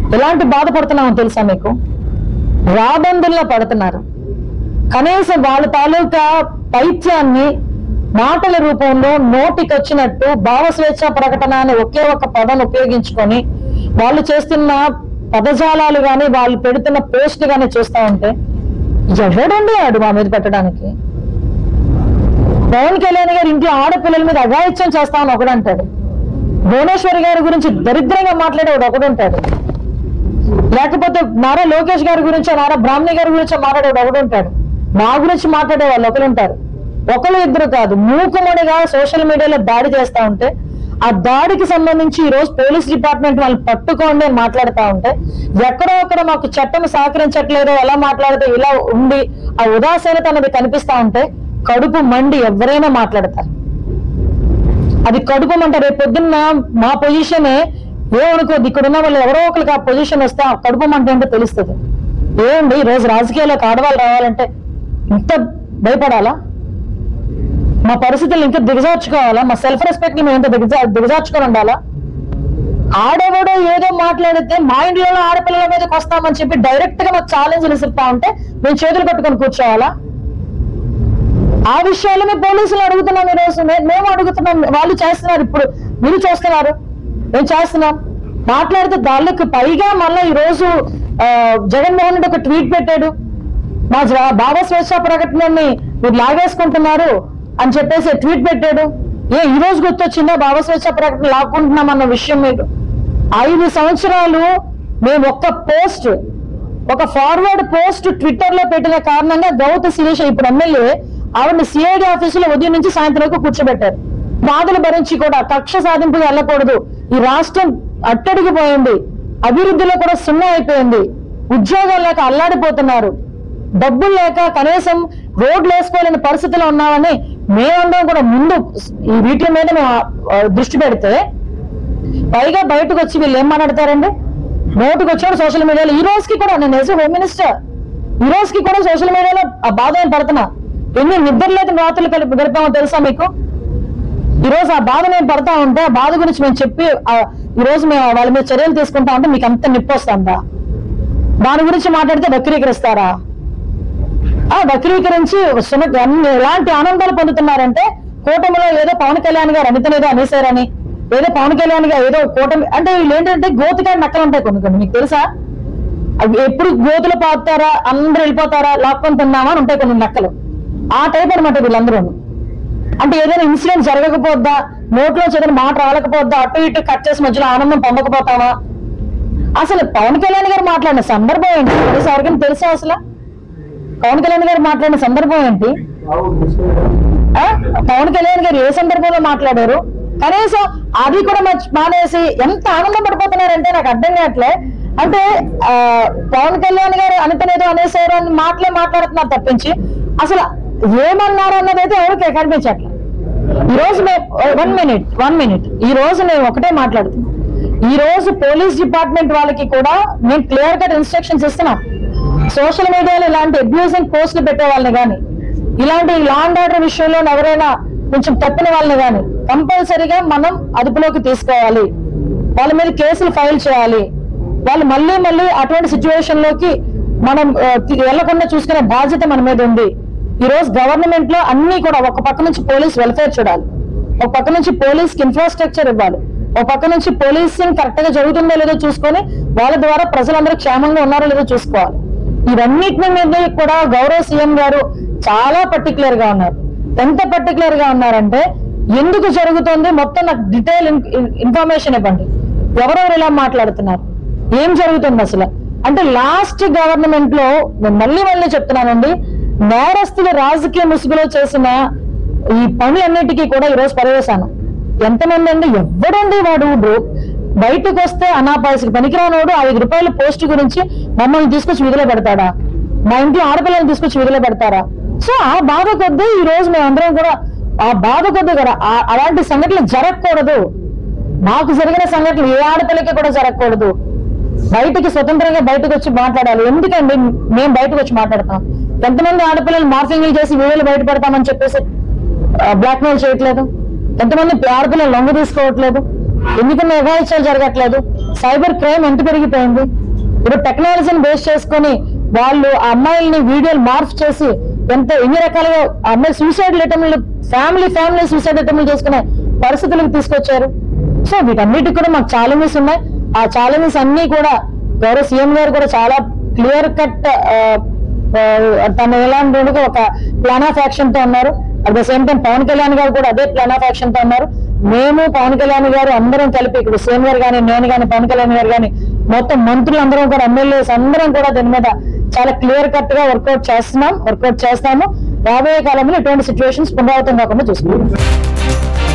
ఎలాంటి బాధపడుతున్నామో తెలుసా మీకు రాబందుల్లో పడుతున్నారు కనీసం వాళ్ళ తాలూకా పైత్యాన్ని మాటల రూపంలో నోటికి వచ్చినట్టు భావ స్వేచ్ఛ ప్రకటన అనే ఒకే ఒక పదం ఉపయోగించుకొని వాళ్ళు చేస్తున్న పదజాలాలు గాని వాళ్ళు పెడుతున్న పోస్ట్ గాని చూస్తా ఉంటే ఎవడండి ఆడు మా మీద పెట్టడానికి పవన్ కళ్యాణ్ గారు ఇంట్లో ఆడపిల్లల మీద అఘాయిత్యం చేస్తామని ఒకడు అంటాడు భువనేశ్వరి గారి గురించి దరిద్రంగా మాట్లాడేవాడు ఒకడు ఉంటాడు లేకపోతే నారా లోకేష్ గారి గురించో నారా బ్రాహ్మణి గారి గురించో మాట్లాడేవాడు ఒకడు ఉంటాడు మా గురించి మాట్లాడే వాళ్ళు ఒకరు ఉంటారు ఒకరు ఇద్దరు కాదు మూకుమడిగా సోషల్ మీడియాలో దాడి చేస్తా ఉంటే ఆ దాడికి సంబంధించి ఈ రోజు పోలీస్ డిపార్ట్మెంట్ వాళ్ళు పట్టుకోండి అని మాట్లాడుతా ఉంటే ఎక్కడో అక్కడ మాకు చట్టం సహకరించట్లేదు ఎలా మాట్లాడితే ఇలా ఉండి ఆ ఉదాసీనత అనేది కనిపిస్తా ఉంటే కడుపు మండి ఎవరైనా మాట్లాడతారు అది కడుపు మంట రేపు పొద్దున్న మా పొజిషనే ఏమనుకోద్ది ఇక్కడ ఉన్న వాళ్ళు ఎవరో ఒకరికి ఆ పొజిషన్ వస్తే ఆ కడుపు మంట ఏంటో తెలుస్తుంది ఏమండి ఈ రోజు రాజకీయాల్లోకి ఆడవాళ్ళు రావాలంటే ఇంత భయపడాలా మా పరిస్థితులు ఇంకా దిగజార్చుకోవాలా మా సెల్ఫ్ రెస్పెక్ట్ మేము ఎంత దిగజా దిగజార్చుకొని ఉండాలా ఆడవాడో ఏదో మాట్లాడితే మా ఇంట్లో ఆడపిల్లల మీదకి వస్తామని చెప్పి డైరెక్ట్ గా మాకు ఛాలెంజ్లు ఇస్తా ఉంటే మేము చేతులు కట్టుకొని కూర్చోవాలా ఆ విషయాలు మేము పోలీసులు అడుగుతున్నాం ఈ రోజు మే- మేము అడుగుతున్నాం వాళ్ళు చేస్తున్నారు ఇప్పుడు మీరు చేస్తున్నారు మేము చేస్తున్నాం మాట్లాడితే దాళ్ళకి పైగా మళ్ళీ ఈ రోజు ఆ, జగన్మోహన్ రెడ్డి ఒక ట్వీట్ పెట్టాడు మా జ- భావ స్వేచ్ఛ ప్రకటనని మీరు లాగేసుకుంటున్నారు అని చెప్పేసి ట్వీట్ పెట్టాడు ఏ ఈ రోజు గుర్తొచ్చిందా భావ స్వేచ్ఛ ప్రకటన లాక్కుంటున్నాం అన్న విషయం మీకు ఐదు సంవత్సరాలు మేము ఒక్క పోస్ట్ ఒక ఫార్వర్డ్ పోస్ట్ ట్విట్టర్ లో పెట్టిన కారణంగా గౌత శిరీష ఇప్పుడు ఎమ్మెల్యే ఆవిడని సిఐడి ఆఫీసులో ఉదయం నుంచి సాయంత్రం వరకు కూర్చోబెట్టారు బాధలు భరించి కూడా కక్ష సాధింపుగా వెళ్ళకూడదు ఈ రాష్ట్రం అట్టడికి పోయింది అభివృద్ధిలో కూడా సున్నా అయిపోయింది ఉద్యోగాలు లేక అల్లాడిపోతున్నారు డబ్బులు లేక కనీసం రోడ్లు వేసుకోలేని పరిస్థితిలో ఉన్నామని మేమందరం కూడా ముందు ఈ వీటి మీద మేము ఆ, దృష్టి పెడితే పైగా బయటకు వచ్చి వీళ్ళు ఏం మాట్లాడతారండి నోటుకు వచ్చాడు సోషల్ మీడియాలో ఈ రోజుకి కూడా నేను ఎస్ హోమ్ మినిస్టర్ ఈ రోజుకి కూడా సోషల్ మీడియాలో ఆ బాధ నేను పడుతున్నా ఎన్ని నిద్రలేని రాత్రులు కలిపి గడిపామో తెలుసా మీకు ఈ రోజు ఆ బాధ నేను పడతా ఉంటే ఆ బాధ గురించి మేము చెప్పి ఆ, ఈ రోజు మేము వాళ్ళ మీద చర్యలు తీసుకుంటా ఉంటే మీకు అంత నొప్పి వస్తుందా దాని గురించి మాట్లాడితే వక్రీకరిస్తారా ఆ వక్రీకరించి సుమ అన్ని ఎలాంటి ఆనందాలు పొందుతున్నారంటే కూటమిలో ఏదో పవన్ కళ్యాణ్ గారు అనితను ఏదో అనేసారని ఏదో పవన్ కళ్యాణ్ గారు ఏదో కూటమి అంటే వీళ్ళు ఏంటంటే గోతికాడి నక్కలు ఉంటాయి కొన్ని కొన్ని మీకు తెలుసా అవి ఎప్పుడు గోతులు పాతారా అందరూ వెళ్ళిపోతారా లాక్కొని తిన్నామా అని ఉంటాయి కొన్ని నక్కలు ఆ టైప్ అనమాట వీళ్ళందరూ అంటే ఏదైనా ఇన్సిడెంట్ జరగకపోద్దా నోట్లో ఏదైనా మాట రాలేకపోద్దా అటు ఇటు కట్ చేసి మధ్యలో ఆనందం పొందకపోతావా అసలు పవన్ కళ్యాణ్ గారు మాట్లాడిన సందర్భం ఏంటి తెలుసా ఎవరికైనా తెలుసా అసలు పవన్ కళ్యాణ్ గారు మాట్లాడిన సందర్భం ఏంటి ఆ? పవన్ కళ్యాణ్ గారు ఏ సందర్భంలో మాట్లాడారు కనీసం అది కూడా మర్చి- మానేసి ఎంత ఆనందం పడిపోతున్నారంటే నాకు అర్థం కావట్లే అంటే ఆ, పవన్ కళ్యాణ్ గారు అనితనేదో అనేసారు అని మాటలే మాట్లాడుతున్నారు తప్పించి అసలు ఏమన్నారు అన్నది అయితే ఎవరికి కనిపించట్లే ఈ రోజు వన్ మినిట్ వన్ మినిట్ ఈ రోజు నేను ఒకటే మాట్లాడుతున్నా ఈ రోజు పోలీస్ డిపార్ట్మెంట్ వాళ్ళకి కూడా నేను క్లియర్ కట్ ఇన్స్ట్రక్షన్స్ ఇస్తున్నా సోషల్ మీడియాలో ఇలాంటి అబ్యూజింగ్ పోస్టులు పెట్టే వాళ్ళని కానీ ఇలాంటి లా అండ్ ఆర్డర్ విషయంలో ఎవరైనా కొంచెం తప్పిన వాళ్ళని కానీ కంపల్సరీగా మనం అదుపులోకి తీసుకోవాలి వాళ్ళ మీద కేసులు ఫైల్ చేయాలి వాళ్ళు మళ్ళీ మళ్ళీ అటువంటి సిచ్యువేషన్ లోకి మనం ఆ, తి- వెళ్లకుండా చూసుకునే బాధ్యత మన మీద ఉంది ఈ రోజు గవర్నమెంట్ లో అన్ని కూడా ఒక పక్క నుంచి పోలీస్ వెల్ఫేర్ చూడాలి ఒక పక్క నుంచి పోలీస్ కి ఇన్ఫ్రాస్ట్రక్చర్ ఇవ్వాలి ఒక పక్క నుంచి పోలీసింగ్ కరెక్ట్ గా జరుగుతుందో లేదో చూసుకొని వాళ్ళ ద్వారా ప్రజలందరూ క్షేమంగా ఉన్నారో లేదో చూసుకోవాలి ఇవన్నిటి మీద కూడా గౌరవ సీఎం గారు చాలా పర్టికులర్ గా ఉన్నారు ఎంత పర్టికులర్ గా ఉన్నారంటే ఎందుకు జరుగుతుంది మొత్తం నాకు డీటెయిల్ ఇన్ఫర్మేషన్ ఇవ్వండి ఎవరెవరు ఇలా మాట్లాడుతున్నారు ఏం జరుగుతుంది అసలు అంటే లాస్ట్ గవర్నమెంట్ లో నేను మళ్ళీ మళ్ళీ చెప్తున్నానండి నేరస్తులు రాజకీయ ముసుగులో చేసిన ఈ పనులన్నిటికీ కూడా ఈరోజు పర్యవేశాను ఎంతమంది అండి ఎవడండి వాడు బ్రో- బయటకు వస్తే అనాపాయసికి పనికిరానోడు ఐదు రూపాయల పోస్ట్ గురించి మమ్మల్ని తీసుకొచ్చి విధిలో పెడతాడా మా ఇంట్లో ఆడపిల్లల్ని తీసుకొచ్చి విధిలో పెడతారా సో ఆ బాధ కొద్దీ ఈ రోజు మేమందరం కూడా ఆ బాధ కొద్దీ కూడా ఆ- అలాంటి సంఘటనలు జరగకూడదు నాకు జరిగిన సంఘటనలు ఏ ఆడపిల్లకి కూడా జరగకూడదు బయటికి స్వతంత్రంగా బయటకు వచ్చి మాట్లాడాలి ఎందుకండి మేము బయటకు వచ్చి మాట్లాడతాం ఎంతమంది ఆడపిల్లలు మార్ఫింగ్లు చేసి వీడియోలు బయట పెడతామని చెప్పేసి బ్లాక్ మెయిల్ చేయట్లేదు ఎంతమంది ఆడపిల్లలు లొంగ తీసుకోవట్లేదు ఎందుకన్నా ఎగాయిత్యాలు జరగట్లేదు సైబర్ క్రైమ్ ఎంత పెరిగిపోయింది ఇప్పుడు టెక్నాలజీని బేస్ చేసుకొని వాళ్ళు ఆ అమ్మాయిల్ని వీడియోలు మార్ఫ్ చేసి ఎంత ఎన్ని రకాలుగా ఆ అమ్మాయి సూసైడ్ అటెంప్ట్లు ఫ్యామిలీ ఫ్యామిలీ సూసైడ్ అటెంప్ట్లు చేసుకునే పరిస్థితులకు తీసుకొచ్చారు సో వీటన్నిటికి కూడా మాకు ఛాలెంజెస్ ఉన్నాయి ఆ ఛాలెంజెస్ అన్ని కూడా గౌరవ సీఎం గారు కూడా చాలా క్లియర్ కట్ తను ఎలాంటి వాడికి ఒక ప్లాన్ ఆఫ్ యాక్షన్ తో ఉన్నారు at the same time Pawan Kalyan garu కూడా అదే ప్లాన్ ఆఫ్ యాక్షన్ తో ఉన్నారు మేము పవన్ కళ్యాణ్ గారు అందరం కలిపి ఇక్కడ సీఎం గారు కానీ నేను కానీ పవన్ కళ్యాణ్ గారు కానీ మొత్తం మంత్రులు అందరం కూడా ఎమ్మెల్యేస్ అందరం కూడా దీని మీద చాలా క్లియర్ కట్ గా వర్కౌట్ చేస్తున్నాం వర్కౌట్ చేస్తాము రాబోయే కాలంలో ఇటువంటి సిచ్యువేషన్స్ పునరావృతం కాకుండా చూసుకుంటాం